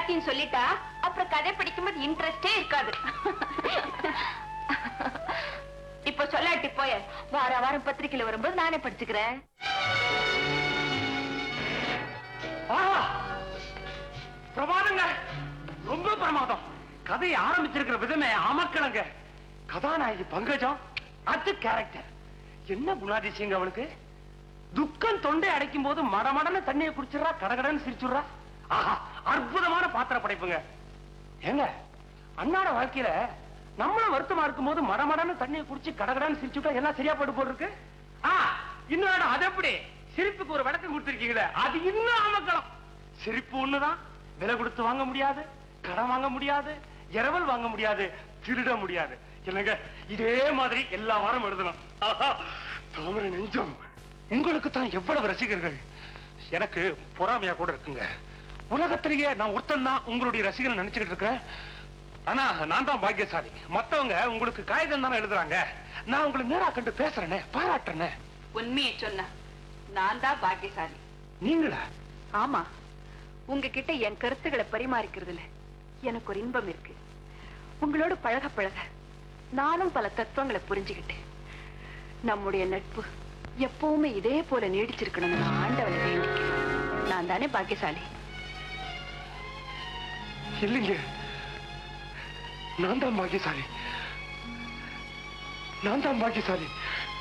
எல்லாத்தையும் சொல்லிட்டா அப்புறம் கதை படிக்கும்போது இன்ட்ரெஸ்டே இருக்காது இப்ப சொல்லாட்டி போய வார வாரம் பத்திரிக்கையில வரும்போது நானே படிச்சுக்கிறேன் ஆஹா! பிரமாதங்க ரொம்ப பிரமாதம் கதையை ஆரம்பிச்சிருக்கிற விதமே அமக்கலங்க கதாநாயகி பங்கஜம் அது கேரக்டர் என்ன குணாதிசயங்க அவனுக்கு துக்கம் தொண்டை அடைக்கும் போது மடமடன்னு தண்ணியை குடிச்சிடுறா கடகடன்னு சிரிச்சுடுறா ஆஹா அற்புதமான பாத்திர படைப்புங்க ஏங்க அண்ணாட வாழ்க்கையில நம்மளும் வருத்தமா இருக்கும் போது மடமடன்னு தண்ணியை குடிச்சு கடகடன்னு சிரிச்சுட்டா எல்லாம் சரியா போட்டு போட்டுருக்கு ஆ இன்னொரு அது எப்படி சிரிப்புக்கு ஒரு விளக்கம் கொடுத்திருக்கீங்களே அது இன்னும் அமக்கலாம் சிரிப்பு ஒண்ணுதான் விலை கொடுத்து வாங்க முடியாது கடன் வாங்க முடியாது இரவல் வாங்க முடியாது திருட முடியாது என்னங்க இதே மாதிரி எல்லா வாரம் எழுதணும் ஆஹா, தாமரை நெஞ்சம் உங்களுக்கு தான் எவ்வளவு ரசிகர்கள் எனக்கு பொறாமையா கூட இருக்குங்க உலகத்திலேயே நான் ஒருத்தன் தான் உங்களுடைய ரசிகர் நினைச்சுக்கிட்டு இருக்கேன் ஆனா நான் தான் பாக்கியசாலி மத்தவங்க உங்களுக்கு காகிதம் தானே எழுதுறாங்க நான் உங்களை நேரா கண்டு பேசுறேனே பாராட்டுறேனே உண்மையை சொன்ன நான் தான் பாக்கியசாலி நீங்களா ஆமா உங்ககிட்ட என் கருத்துக்களை பரிமாறிக்கிறதுல எனக்கு ஒரு இன்பம் இருக்கு உங்களோட பழக பழக நானும் பல தத்துவங்களை புரிஞ்சுக்கிட்டேன் நம்முடைய நட்பு எப்பவுமே இதே போல நீடிச்சிருக்கணும்னு நான் ஆண்டவனை வேண்டிக்கிறேன் நான் தானே பாக்கியசாலி இல்லைங்க நான் தான் பாக்கியசாலி நான் தான் பாக்கியசாலி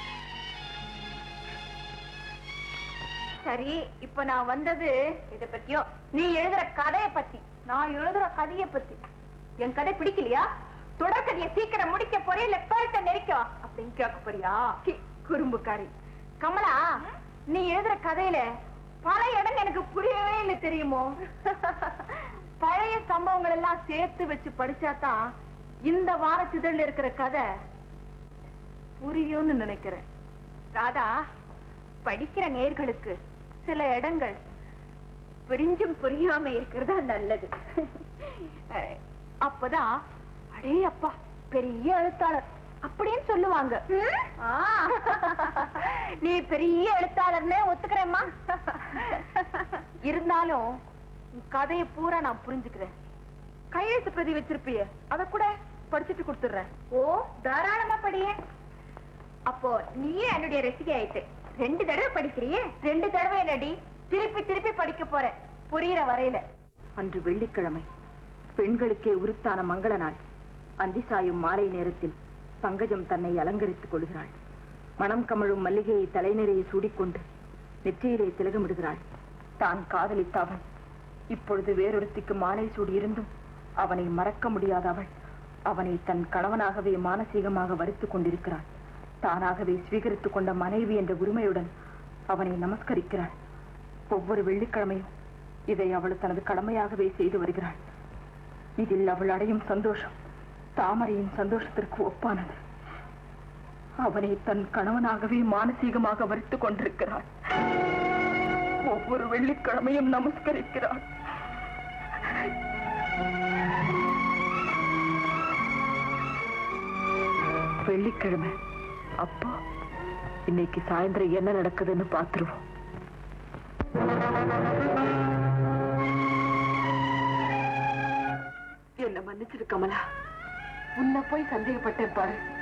சரி இப்ப நான் வந்தது இத பத்தியோ நீ எழுதுற கதைய பத்தி நான் எழுதுற கதைய பத்தி என் கதை பிடிக்கலையா தொடர்கதைய சீக்கிரம் முடிக்க போறே இல்ல கருத்தை நெரிக்கும் அப்படின்னு கேட்க போறியா சி, குறும்புக்காரி கமலா நீ எழுதுற கதையில பல இடம் எனக்கு புரியவே இல்லை தெரியுமோ பழைய சம்பவங்கள் எல்லாம் சேர்த்து வச்சு படிச்சாதான் இந்த வார சிதழ்ல இருக்கிற கதை புரியும்னு நினைக்கிறேன் ராதா படிக்கிற நேர்களுக்கு சில இடங்கள் புரிஞ்சும் புரியாம இருக்கிறதா நல்லது அஹ், அப்பதான் அடே அப்பா பெரிய எழுத்தாளர் அப்படின்னு சொல்லுவாங்க ஆ, நீ பெரிய எழுத்தாளர்னே ஒத்துக்கிறேம்மா இருந்தாலும் உன் கதையை பூரா நான் புரிஞ்சுக்கிறேன் கையெழுத்து பிரதி வச்சிருப்பிய அத கூட படிச்சுட்டு கொடுத்துடுறேன் ஓ தாராளமா படியே அப்போ நீயே என்னுடைய ரசிகை ஆயிட்டு ரெண்டு தடவை படிக்கிறியே ரெண்டு தடவை என்னடி திருப்பி திருப்பி படிக்க போற புரியுற வரையில அன்று வெள்ளிக்கிழமை பெண்களுக்கே உருத்தான மங்கள நாள் அந்தி சாயும் மாலை நேரத்தில் பங்கஜம் தன்னை அலங்கரித்துக் கொள்கிறாள் மனம் கமழும் மல்லிகையை தலைநிறையை சூடிக்கொண்டு நெற்றியிலே திலகமிடுகிறாள் தான் காதலித்த அவன் இப்பொழுது வேறொருத்திக்கு மாலை சூடியிருந்தும் அவனை மறக்க முடியாத அவள் அவனை தன் கணவனாகவே மானசீகமாக வருத்திக் கொண்டிருக்கிறாள் தானாகவே ஸ்வீகரித்துக் கொண்ட மனைவி என்ற உரிமையுடன் அவனை நமஸ்கரிக்கிறாள் ஒவ்வொரு வெள்ளிக்கிழமையும் இதை அவள் தனது கடமையாகவே செய்து வருகிறாள் இதில் அவள் அடையும் சந்தோஷம் தாமரையின் சந்தோஷத்திற்கு ஒப்பானது அவனை தன் கணவனாகவே மானசீகமாக வரித்துக் கொண்டிருக்கிறாள் ஒவ்வொரு வெள்ளிக்கிழமையும் நமஸ்கரிக்கிறாள் வெள்ளிக்கிழமை அப்பா இன்னைக்கு சாயந்தரம் என்ன நடக்குதுன்னு பாத்துருவோம் என்ன மன்னிச்சிரு கமலா உன்னை போய் சந்தேகப்பட்டேன் பாரு